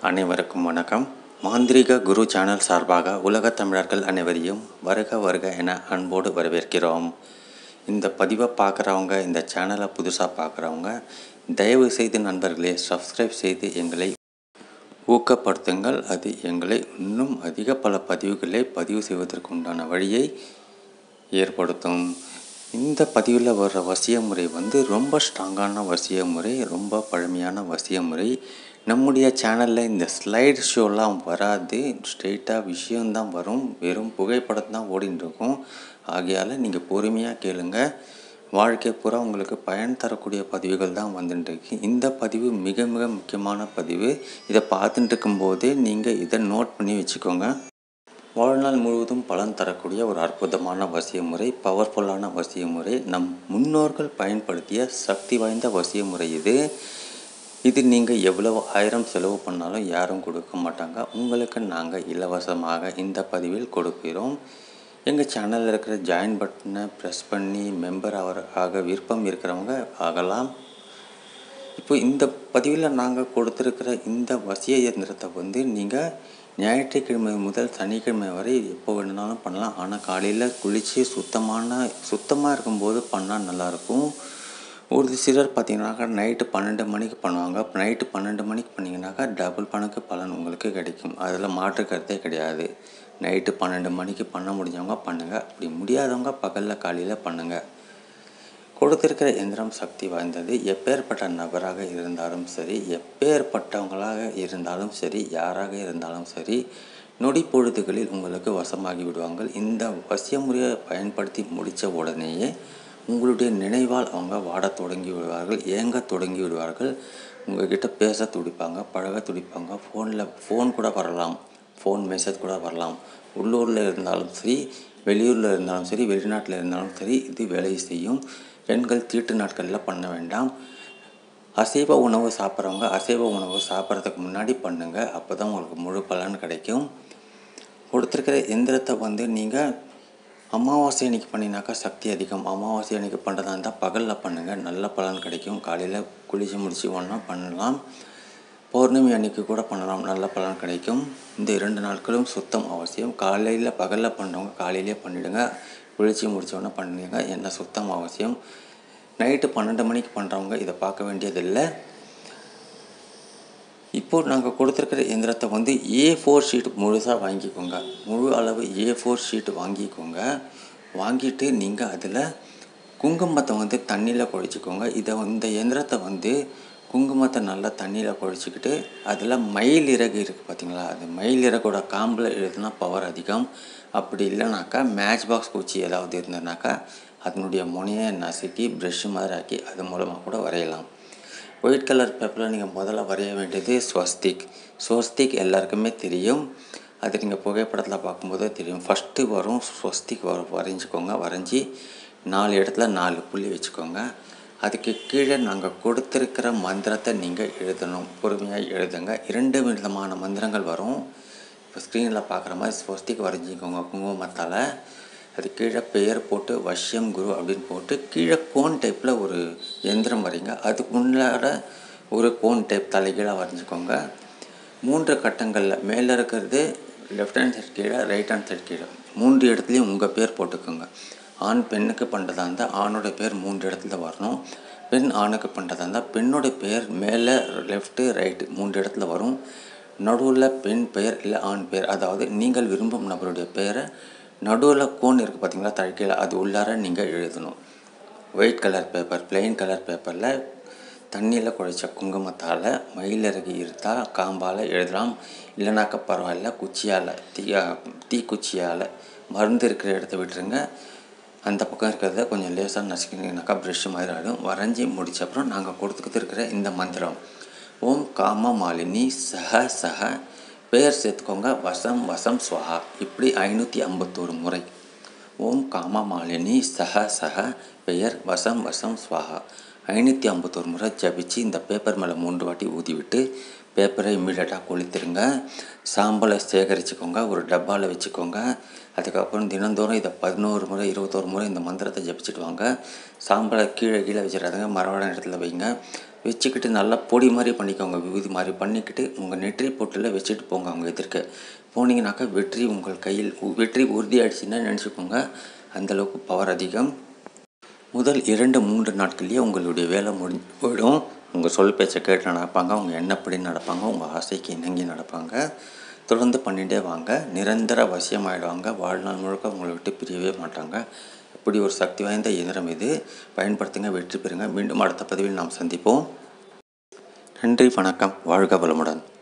அனைவருக்கும் வணக்கம் மாந்திரிக குரு சேனல் சார்பாக உலகத் தமிழர்கள் அனைவரையும் வருக வருக என அன்போடு வரவேற்கிறோம் இந்த பதிவை பார்க்குறவங்க இந்த சேனலை புதுசாக பார்க்குறவங்க தயவு செய்து நண்பர்களே சப்ஸ்கிரைப் செய்து எங்களை ஊக்கப்படுத்துங்கள் அது எங்களை இன்னும் அதிக பல பதிவுகளை பதிவு செய்வதற்கு உண்டான வழியை ஏற்படுத்தும் இந்த பதிவில் வர்ற வசிய முறை வந்து ரொம்ப ஸ்ட்ராங்கான வசிய முறை ரொம்ப பழமையான வசிய முறை நம்முடைய சேனலில் இந்த ஸ்லைட் ஷோலாம் வராது ஸ்ட்ரெயிட்டாக விஷயம்தான் வரும் வெறும் புகைப்படம் தான் ஓடின்னு இருக்கும் ஆகையால் நீங்கள் பொறுமையாக கேளுங்க வாழ்க்கை பூரா உங்களுக்கு பயன் தரக்கூடிய பதிவுகள் தான் வந்துட்டு இருக்கு இந்த பதிவு மிக மிக முக்கியமான பதிவு இதை பார்த்துட்டு இருக்கும்போதே நீங்கள் இதை நோட் பண்ணி வச்சுக்கோங்க வாழ்நாள் முழுவதும் பலன் தரக்கூடிய ஒரு அற்புதமான வசிய முறை பவர்ஃபுல்லான வசிய முறை நம் முன்னோர்கள் பயன்படுத்திய சக்தி வாய்ந்த வசிய முறை இது இது நீங்கள் எவ்வளவு ஆயிரம் செலவு பண்ணாலும் யாரும் கொடுக்க மாட்டாங்க உங்களுக்கு நாங்கள் இலவசமாக இந்த பதிவில் கொடுக்கிறோம் எங்கள் சேனலில் இருக்கிற ஜாயின் பட்டனை ப்ரெஸ் பண்ணி மெம்பர் ஆகிற ஆக விருப்பம் இருக்கிறவங்க ஆகலாம் இப்போ இந்த பதிவில் நாங்கள் கொடுத்துருக்கிற இந்த வசிய இயந்திரத்தை வந்து நீங்கள் ஞாயிற்றுக்கிழமை முதல் சனிக்கிழமை வரை எப்போ வேணுனாலும் பண்ணலாம் ஆனால் காலையில் குளித்து சுத்தமான சுத்தமாக இருக்கும்போது பண்ணால் நல்லாயிருக்கும் ஒரு சிலர் பார்த்தீங்கன்னாக்கா நைட்டு பன்னெண்டு மணிக்கு பண்ணுவாங்க நைட்டு பன்னெண்டு மணிக்கு பண்ணிங்கனாக்கா டபுள் பணக்கு பலன் உங்களுக்கு கிடைக்கும் அதில் மாற்று கருத்தே கிடையாது நைட்டு பன்னெண்டு மணிக்கு பண்ண முடிஞ்சவங்க பண்ணுங்கள் அப்படி முடியாதவங்க பகலில் காலையில் பண்ணுங்கள் கொடுத்திருக்கிற எந்திரம் சக்தி வாய்ந்தது எப்பேற்பட்ட நபராக இருந்தாலும் சரி எப்பேற்பட்டவங்களாக இருந்தாலும் சரி யாராக இருந்தாலும் சரி நொடி பொழுதுகளில் உங்களுக்கு வசமாகி விடுவாங்க இந்த வசிய முறையை பயன்படுத்தி முடித்த உடனேயே உங்களுடைய நினைவால் அவங்க வாடத் தொடங்கி விடுவார்கள் ஏங்க தொடங்கி விடுவார்கள் உங்ககிட்ட பேச துடிப்பாங்க பழக துடிப்பாங்க ஃபோனில் ஃபோன் கூட வரலாம் ஃபோன் மெசேஜ் கூட வரலாம் உள்ளூரில் இருந்தாலும் சரி வெளியூரில் இருந்தாலும் சரி வெளிநாட்டில் இருந்தாலும் சரி இது வேலை செய்யும் பெண்கள் தீட்டு நாட்களில் பண்ண வேண்டாம் அசைவ உணவு சாப்பிட்றவங்க அசைவ உணவு சாப்பிட்றதுக்கு முன்னாடி பண்ணுங்கள் அப்போ தான் உங்களுக்கு முழு பலன் கிடைக்கும் கொடுத்துருக்கிற எந்திரத்தை வந்து நீங்கள் அமாவாசை அன்றைக்கி பண்ணினாக்கா சக்தி அதிகம் அமாவாசை அன்றைக்கி பண்ணுறதா இருந்தால் பகலில் பண்ணுங்கள் நல்ல பலன் கிடைக்கும் காலையில் குளித்து முடித்து ஒன்றா பண்ணலாம் பௌர்ணமி அன்னைக்கு கூட பண்ணலாம் நல்ல பலன் கிடைக்கும் இந்த இரண்டு நாட்களும் சுத்தம் அவசியம் காலையில் பகலில் பண்ணுறவங்க காலையிலே பண்ணிவிடுங்க குளிச்சு முடித்தோடனே பண்ணுங்க என்ன சுத்தம் அவசியம் நைட்டு பன்னெண்டு மணிக்கு பண்ணுறவங்க இதை பார்க்க வேண்டியதில்லை இப்போது நாங்கள் கொடுத்துருக்கிற எந்திரத்தை வந்து ஏ ஃபோர் ஷீட் முழுசாக வாங்கிக்கோங்க முழு அளவு ஏ ஃபோர் ஷீட் வாங்கிக்கோங்க வாங்கிட்டு நீங்கள் அதில் குங்குமத்தை வந்து தண்ணியில் குழச்சிக்கோங்க இதை இந்த எந்திரத்தை வந்து குங்குமத்தை நல்லா தண்ணியில் குழச்சிக்கிட்டு அதில் மயில் இறகு இருக்குது பார்த்தீங்களா அது மயில் இறகோட காம்பில் எழுதுனா பவர் அதிகம் அப்படி இல்லைனாக்கா மேட்ச் பாக்ஸ் குச்சி ஏதாவது இருந்ததுனாக்கா அதனுடைய முனையை நசுக்கி ப்ரெஷ்ஷு மாதிரி ஆக்கி அது மூலமாக கூட வரையலாம் ஒயிட் கலர் பேப்பரில் நீங்கள் முதல்ல வரைய வேண்டியது ஸ்வஸ்திக் ஸ்வஸ்திக் எல்லாருக்குமே தெரியும் அது நீங்கள் புகைப்படத்தில் பார்க்கும்போதே தெரியும் ஃபஸ்ட்டு வரும் ஸ்வஸ்திக் வரும் வரைஞ்சிக்கோங்க வரைஞ்சி நாலு இடத்துல நாலு புள்ளி வச்சுக்கோங்க அதுக்கு கீழே நாங்கள் கொடுத்துருக்கிற மந்திரத்தை நீங்கள் எழுதணும் பொறுமையாக எழுதுங்க இரண்டு விதமான மந்திரங்கள் வரும் இப்போ ஸ்க்ரீனில் பார்க்குற மாதிரி ஸ்வஸ்திக் வரைஞ்சிக்கோங்க குங்குமத்தால் அது கீழே பெயர் போட்டு வஷ்யம் குரு அப்படின்னு போட்டு கீழே கோன் டைப்பில் ஒரு எந்திரம் வரைங்க அதுக்கு முன்னாட ஒரு கோன் டைப் தலைகீழாக வரைஞ்சிக்கோங்க மூன்று கட்டங்களில் மேலே இருக்கிறது லெஃப்ட் ஹேண்ட் சைட் கீழே ரைட் ஹேண்ட் சைட் கீழே மூன்று இடத்துலையும் உங்கள் பேர் போட்டுக்கோங்க ஆண் பெண்ணுக்கு பண்ணுறதா இருந்தால் ஆணோட பேர் மூன்று இடத்துல வரணும் பெண் ஆணுக்கு பண்ணுறதா இருந்தால் பெண்ணோட பேர் மேலே லெஃப்ட்டு ரைட்டு மூன்று இடத்துல வரும் நடுவில் பெண் பெயர் இல்லை ஆண் பெயர் அதாவது நீங்கள் விரும்பும் நபருடைய பெயரை நடுவில் கோன் இருக்குது பார்த்தீங்களா தழ்க்கையில் அது உள்ளார நீங்கள் எழுதணும் white colour paper plain colour பேப்பரில் தண்ணியில் குழைச்ச குங்குமத்தால் மயிலிறகு இருந்தால் காம்பால் எழுதலாம் இல்லைனாக்கா பரவாயில்ல குச்சியால் தீ தீக்குச்சியால் மருந்து இருக்கிற இடத்த விட்டுருங்க அந்த பக்கம் இருக்கிறத கொஞ்சம் லேசாக நசுக்கினீங்கனாக்கா ப்ரெஷ்ஷு மாதிரி ஆகிடும் வரைஞ்சி முடிச்ச அப்புறம் நாங்கள் கொடுத்துக்கிட்டு இருக்கிற இந்த மந்திரம் ஓம் காம மாலினி சஹ சஹ பெயர் சேர்த்துக்கோங்க வசம் வசம் ஸ்வஹா இப்படி ஐநூற்றி ஐம்பத்தோரு முறை ஓம் காம மாலினி சஹ சஹ பெயர் வசம் வசம் ஸ்வஹா ஐநூற்றி ஐம்பத்தோரு முறை ஜபிச்சு இந்த பேப்பர் மேலே மூன்று வாட்டி ஊதி விட்டு பேப்பரை இம்மிடியட்டாக கொளுத்துருங்க சாம்பலை சேகரிச்சுக்கோங்க ஒரு டப்பாவில் வச்சுக்கோங்க அதுக்கப்புறம் தினந்தோறும் இதை பதினோரு முறை இருபத்தோரு முறை இந்த மந்திரத்தை ஜபிச்சுட்டு வாங்க சாம்பலை கீழே கீழே வச்சிடாதுங்க மரவாட இடத்துல வைங்க வச்சுக்கிட்டு நல்லா பொடி மாதிரி பண்ணிக்கோங்க விபூதி மாதிரி பண்ணிக்கிட்டு உங்கள் நெற்றி பொட்டில் வச்சுட்டு போங்க அவங்க எதிர்க்க போனீங்கன்னாக்கா வெற்றி உங்கள் கையில் உ- வெற்றி உறுதியாயிடுச்சுன்னா நினச்சிக்கோங்க அந்தளவுக்கு பவர் அதிகம் முதல் இரண்டு மூன்று நாட்கள்லேயே உங்களுடைய வேலை முடிஞ்சு போயிடும் உங்கள் சொல் பேச்சை கேட்டு நடப்பாங்க அவங்க என்னப்படி நடப்பாங்க உங்கள் ஆசைக்கு இணங்கி நடப்பாங்க தொடர்ந்து பண்ணிகிட்டே வாங்க நிரந்தர வசியமாயிடுவாங்க வாழ்நாள் முழுக்க உங்களை விட்டு பிரியவே மாட்டாங்க இப்படி ஒரு சக்தி வாய்ந்த இயந்திரம் இது பயன்படுத்துங்க வெற்றி பெறுங்க மீண்டும் அடுத்த பதிவில் நாம் சந்திப்போம் நன்றி வணக்கம் வாழ்க வளமுடன்